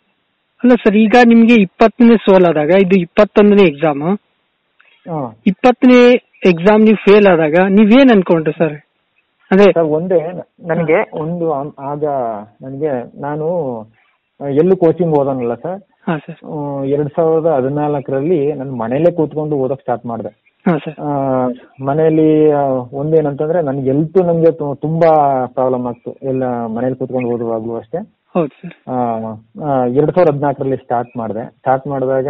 ಅಲ್ಲ ಸರ್ ಈಗ ನಿಮ್ಗೆ ಇಪ್ಪತ್ತನೇ ಸೋಲಾದಾಗ ಇದು ಇಪ್ಪತ್ತೊಂದನೇ ಎಕ್ಸಾಮ್ ಹಾ ಇಪ್ಪತ್ತನೇ ಎಕ್ಸಾಮ್ ನೀವು ಫೇಲ್ ಆದಾಗ ನೀವೇನ್ ಅನ್ಕೊಂಡ್ರಿ ಸರ್ ಅದೇ ಸರ್ ಒಂದೇ ನನಗೆ ಒಂದು ಆಮ್- ಆಗ ನನಗೆ ನಾನು ಆ, ಎಲ್ಲೂ ಕೋಚಿಂಗ್ ಓದೋನಲ್ಲ ಸರ್ ಹಾ ಸರ್ ಆ, ಎರಡ್ ಸಾವಿರದ ಹದಿನಾಲ್ಕರಲ್ಲಿ ನಾನು ಮನೇಲೆ ಕೂತ್ಕೊಂಡು ಓದಕ್ ಸ್ಟಾರ್ಟ್ ಮಾಡಿದೆ ಹಾ ಸರ್ ಆ, ಮನೆಯಲ್ಲಿ ಆ, ಒಂದೇನಂತಂದ್ರೆ ನನ್ಗೆ ಎಲ್ತು ನಮ್ಗೆ ತು- ತುಂಬಾ ಪ್ರಾಬ್ಲಮ್ ಆಗ್ತು ಎಲ್ಲ ಮನೇಲಿ ಕೂತ್ಕೊಂಡು ಓದುವಾಗ್ಲೂ ಅಷ್ಟೇ ಹೌದು ಸರ್ ಆ, ಆ, ಎರಡ್ ಸಾವಿರದ ಹದಿನಾಲ್ಕರಲ್ಲಿ ಸ್ಟಾರ್ಟ್ ಮಾಡಿದೆ ಸ್ಟಾರ್ಟ್ ಮಾಡಿದಾಗ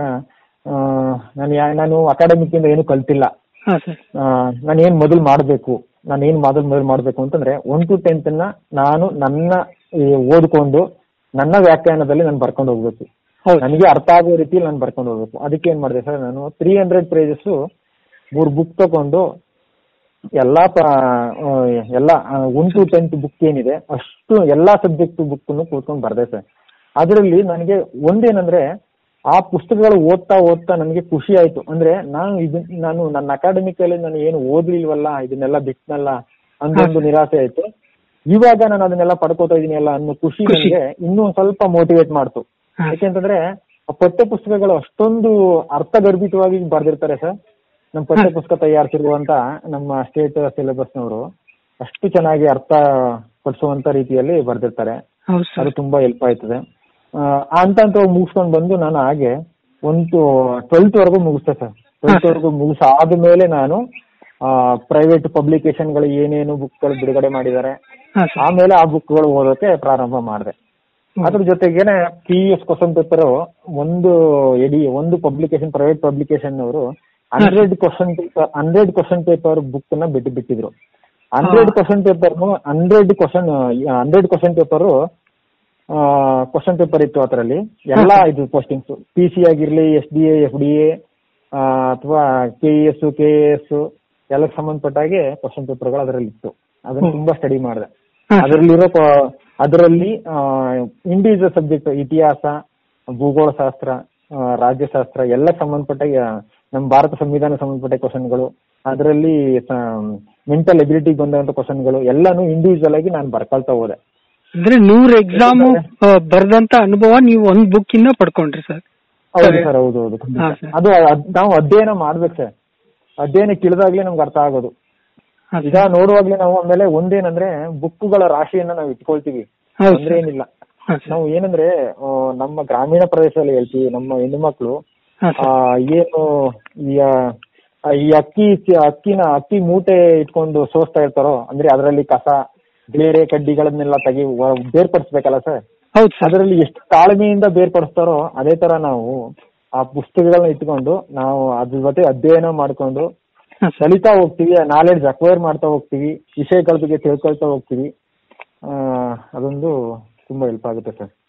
ನಾನು ಯಾ ನಾನು ಅಕಾಡೆಮಿಕ್ ಇಂದ ಏನು ಕಲ್ತಿಲ್ಲ ಹಾ ಸರ್ ನಾನು ಏನ್ ಮೊದಲು ಮಾಡಬೇಕು ನಾನು ಏನ್ ಮೊದಲು ಮೊದಲು ಮಾಡಬೇಕು ಅಂತಂದ್ರೆ ಒನ್ ಟು ಟೆಂತ್ ನ ನಾನು ನನ್ನ ಈ ಓದ್ಕೊಂಡು ನನ್ನ ವ್ಯಾಖ್ಯಾನದಲ್ಲಿ ನಾನು ಬರ್ಕೊಂಡು ಹೋಗ್ಬೇಕು ಹೌದು ನನಗೆ ಅರ್ಥ ಆಗೋ ರೀತಿಯಲ್ಲಿ ನಾನು ಬರ್ಕೊಂಡು ಹೋಗ್ಬೇಕು ಅದಕ್ಕೆ ಏನ್ ಮಾಡಿದೆ ಸರ್ ನಾನು ತ್ರೀ ಹಂಡ್ರೆಡ್ ಪೇಜಸ್ ಮೂರು ಬುಕ್ ತಗೊಂಡು ಎಲ್ಲಾ ಪ- ಆ, ಎಲ್ಲ ಒನ್ ಟು ಟೆಂತ್ ಬುಕ್ ಏನಿದೆ ಅಷ್ಟು ಎಲ್ಲಾ ಸಬ್ಜೆಕ್ಟ್ ಬುಕ್ ಕೂತ್ಕೊಂಡು ಬರ್ದೆ ಸರ್ ಅದರಲ್ಲಿ ನನಗೆ ಒಂದೇನಂದ್ರೆ ಆ ಪುಸ್ತಕಗಳು ಓದ್ತಾ ಓದ್ತಾ ನನಗೆ ಖುಷಿ ಆಯ್ತು ಅಂದ್ರೆ ನಾನು ಇದು ನಾನು ನನ್ನ ಅಕಾಡೆಮಿಕ್ ಅಲ್ಲಿ ನಾನು ಏನು ಓದ್ಲಿಲ್ವಲ್ಲ ಇದನ್ನೆಲ್ಲ ಬಿಟ್ನಲ್ಲ ಅನ್ನೊಂದು ನಿರಾಸೆ ಆಯ್ತು ಇವಾಗ ನಾನು ಅದನ್ನೆಲ್ಲ ಪಡ್ಕೋತಾ ಇದೀನಿ ಅಲ್ಲ ಅನ್ನೋ ಖುಷಿ ಖುಷಿ. ನನಗೆ ಇನ್ನೂ ಒಂದ್ ಸ್ವಲ್ಪ ಮೋಟಿವೇಟ್ ಮಾಡ್ತು ಹಾ. ಯಾಕೆಂತಂದ್ರೆ ಆ ಪಠ್ಯ ಪುಸ್ತಕಗಳು ಅಷ್ಟೊಂದು ಅರ್ಥಗರ್ಭಿತವಾಗಿ ಬರ್ದಿರ್ತಾರೆ ಸರ್ ನಮ್ಮ ಪಠ್ಯ ಪುಸ್ತಕ ತಯಾರಿಸಿರುವಂತ ನಮ್ಮ ಸ್ಟೇಟ್ ಸಿಲೆಬಸ್ನವರು ಅಷ್ಟು ಚೆನ್ನಾಗಿ ಅರ್ಥ ಪಡಿಸುವಂತ ರೀತಿಯಲ್ಲಿ ಬರ್ದಿರ್ತಾರೆ ಹೌದು ಸರ್ ಅದು ತುಂಬಾ ಹೆಲ್ಪ್ ಆಯ್ತದೆ ಆ, ಅಂತ ಅಂತ ಮುಗಿಸ್ಕೊಂಡು ಬಂದು ನಾನು ಹಾಗೆ ಒಂದು ಟ್ವೆಲ್ತ್ ವರೆಗೂ ಮುಗಿಸ್ತೆ ಸರ್ ಟ್ವೆಲ್ತ್ ವರೆಗೂ ಮುಗಿಸಾದ ಮೇಲೆ ನಾನು ಪ್ರೈವೇಟ್ ಪಬ್ಲಿಕೇಶನ್ಗಳು ಏನೇನು ಬುಕ್ಗಳು ಬಿಡುಗಡೆ ಮಾಡಿದ್ದಾರೆ ಹಾ ಸರ್ ಆಮೇಲೆ ಆ ಬುಕ್ಗಳು ಓದೋಕೆ ಪ್ರಾರಂಭ ಮಾಡಿದೆ ಅದ್ರ ಜೊತೆಗೇನೆ ಪಿ ಎಸ್ ಕ್ವಶನ್ ಪೇಪರ್ ಒಂದು ಎಡಿ ಒಂದು ಪಬ್ಲಿಕೇಶನ್ ಪ್ರೈವೇಟ್ ಪಬ್ಲಿಕೇಶನ್ ಅವರು hundred question paper hundred question paper book ನ ಬಿಟ್ಟು ಬಿಟ್ಟಿದ್ರು hundred question paper hundred question hundred question paper question paper ಇತ್ತು ಅದರಲ್ಲಿ ಎಲ್ಲಾ ಇದು ಪೋಸ್ಟಿಂಗ್ಸ್ ಪಿ ಸಿ ಆಗಿರ್ಲಿ S D A F D A ಅಥವಾ ಕೆ ಎಸ್ ಕೆ ಎಸ್ ಎಲ್ಲಕ್ಕೆ ಸಂಬಂಧಪಟ್ಟ ಹಾಗೆ ಕ್ವಶನ್ ಪೇಪರ್ಗಳು ಅದರಲ್ಲಿ ಇತ್ತು ಅದನ್ನ ಹ್ಮ್. ತುಂಬಾ ಸ್ಟಡಿ ಮಾಡಿದೆ ಹಾ ಸರ್ ಅದರಲ್ಲಿರೋ ಪ- ಅದರಲ್ಲಿ ಇಂಡಿವಿಜುವಲ್ ಸಬ್ಜೆಕ್ಟ್ ಇತಿಹಾಸ ಭೂಗೋಳ ಶಾಸ್ತ್ರ ಆ, ರಾಜ್ಯಶಾಸ್ತ್ರ ಎಲ್ಲ ಸಂಬಂಧಪಟ್ಟ ಆ, ನಮ್ಮ ಭಾರತ ಸಂವಿಧಾನ ಸಂಬಂಧಪಟ್ಟ ಕ್ವಶನ್ಗಳು ಅದರಲ್ಲಿ ಮೆಂಟಲ್ ಎಬಿಲಿಟಿಗೆ ಬಂದಂತ ಕ್ವಶನ್ಗಳು ಎಲ್ಲಾನು ಇಂಡಿವಿಜುವಲ್ ಆಗಿ ನಾನು ಬರ್ಕೊಳ್ತಾ ಹೋದೆ ಅಂದ್ರೆ ನೂರ್ ಎಕ್ಸಾಮ್ ಬರ್ದಂತ ಅನುಭವ ನೀವು ಒಂದ್ ಬುಕ್ ಇಂದ ಪಡ್ಕೊಂಡ್ರಿ ಸರ್ ಹೌದು ಸರಿ. ಸರ್ ಹೌದು ಹೌದು ಖಂಡಿತ. ಹಾ, ಸರ್. ಅದು ಅದ್- ನಾವು ಅಧ್ಯಯನ ಮಾಡ್ಬೇಕು ಸರ್ ಅಧ್ಯಯನ ಇಳಿದಾಗ್ಲೇ ನಮ್ಗೆ ಅರ್ಥ ಆಗೋದು ಹಾ, ಈಗ ನೋಡುವಾಗ್ಲೇ ನಾವು ಆಮೇಲೆ ಒಂದೇನಂದ್ರೆ ಬುಕ್ಕುಗಳ ರಾಶಿಯನ್ನ ನಾವು ಇಟ್ಕೊಳ್ತೀವಿ ಹೌದು ಅಂದ್ರೆ ಸರ್. ಏನಿಲ್ಲ ಹಾ, ಸರ್. ನಾವು ಏನಂದ್ರೆ ಆ, ನಮ್ಮ ಗ್ರಾಮೀಣ ಪ್ರದೇಶದಲ್ಲಿ ಹೇಳ್ತೀವಿ ನಮ್ಮ ಹೆಣ್ಣುಮಕ್ಳು ಹಾ, ಆ, ಸರ್. ಏನು ಈ ಆ, ಈ ಅಕ್ಕಿ ಅಕ್ಕಿನ ಅಕ್ಕಿ ಮೂಟೆ ಇಟ್ಕೊಂಡು ಸೋಸ್ತಾ ಇರ್ತಾರೋ ಅಂದ್ರೆ ಅದರಲ್ಲಿ ಕಸ ಬೇರೆ ಕಡ್ಡಿಗಳನ್ನೆಲ್ಲ ತೆಗಿ ವ- ಬೇರ್ಪಡಿಸ್ಬೇಕಲ್ಲ ಸರ್ ಹೌದು ಸರ್ ಅದರಲ್ಲಿ ಎಷ್ಟು ತಾಳ್ಮೆಯಿಂದ ಬೇರ್ಪಡಿಸ್ತಾರೋ ಅದೇ ತರ ನಾವು ಆ ಪುಸ್ತಕಗಳನ್ನ ಇಟ್ಕೊಂಡು ನಾವು ಅದ್ರ ಜೊತೆ ಅಧ್ಯಯನ ಮಾಡ್ಕೊಂಡು ಹಾ, ಸರ್. ಕಲಿತಾ ಹೋಗ್ತೀವಿ ನಾಲೆಡ್ಜ್ ಅಕ್ವೈರ್ ಮಾಡ್ತಾ ಹೋಗ್ತೀವಿ ವಿಷಯಗಳ ಬಗ್ಗೆ ತಿಳ್ಕೊಳ್ತಾ ಹೋಗ್ತೀವಿ ಆ, ಅದೊಂದು ತುಂಬಾ ಹೆಲ್ಪ್ ಆಗುತ್ತೆ ಸರ್